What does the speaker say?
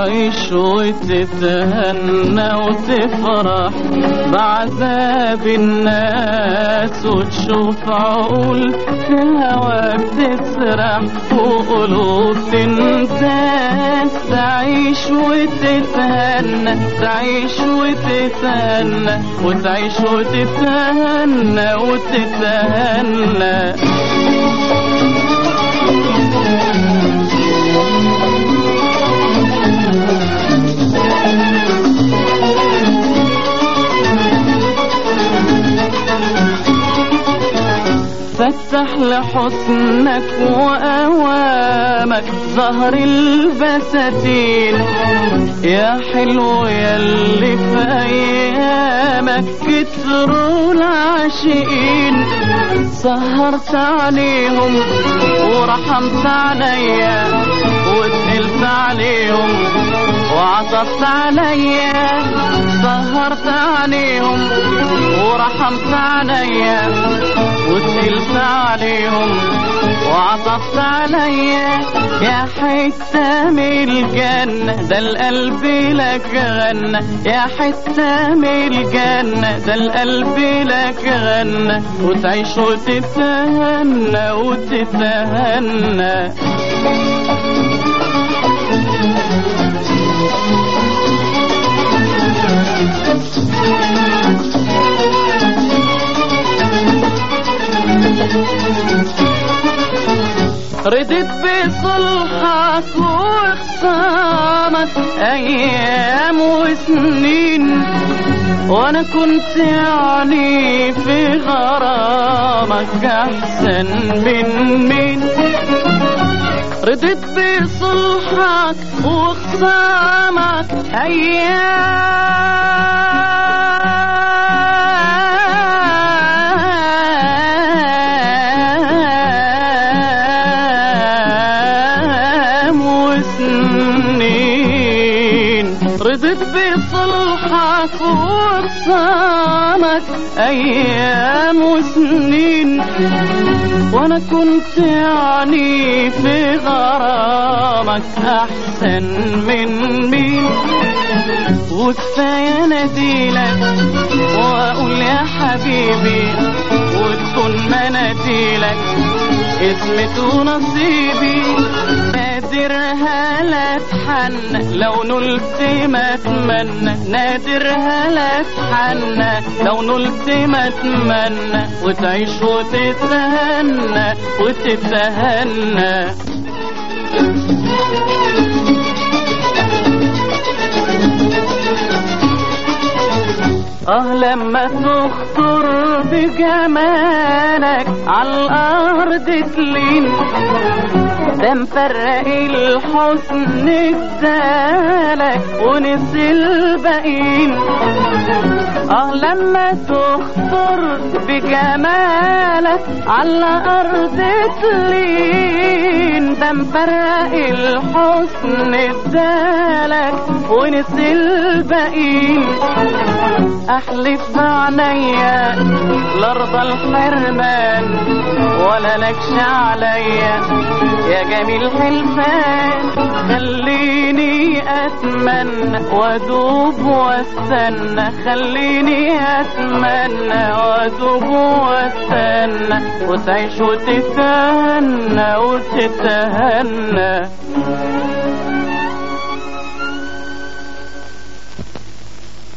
وتعيش وتتهنى وتفرح بعذاب الناس وتشوف عقول في هواك تسرح وقلوب تنساك تعيش وتتهنى تعيش وتتهنى وتعيش وتتهنى وتتهنى فتح لحسنك وأوامك ظهر البساتين يا حلو ياللي في أيامك كتروا العاشقين سهرت عليهم ورحمت عليا وسهلت عليهم وعطفت عليا سهرت عليهم ورحمت عليا وسهلت عليهم وعطفت عليا يا حتة من الجنة ده القلب لك غنى يا حتة من الجنة ده القلب لك غنى وتعيش وتتهنى وتتهنى رضيت بصلحك وخصامك ايام وسنين وانا كنت يعني في غرامك احسن من مين رضيت بصلحك وخصامك ايام وسنين رضيت بصلحك وخصامك ايام وسنين وانا كنت يعني في غرامك احسن من مين وكفايه ناديلك واقول يا حبيبي وتكون مناديلك اسمت ونصيبي نادرها لا تحنى لو نلت ما اتمنى نادرها لا تحنى لو نلت ما اتمنى وتعيش وتتهنى وتتهنى اه لما تخطر بجمالك عالارض تلين ده مفرق الحزن ادالك ونسي الباقيين اه لما تخطر بجمالك على ارض تلين ده مفرق الحزن ادالك ونسي الباقيين احلف بعينيا لارضى الحرمان ولا لكش عليا يا جميل حلفان خليني اتمنى وادوب واستنى خليني اتمنى وادوب واستنى وتعيش وتتهنى وتتهنى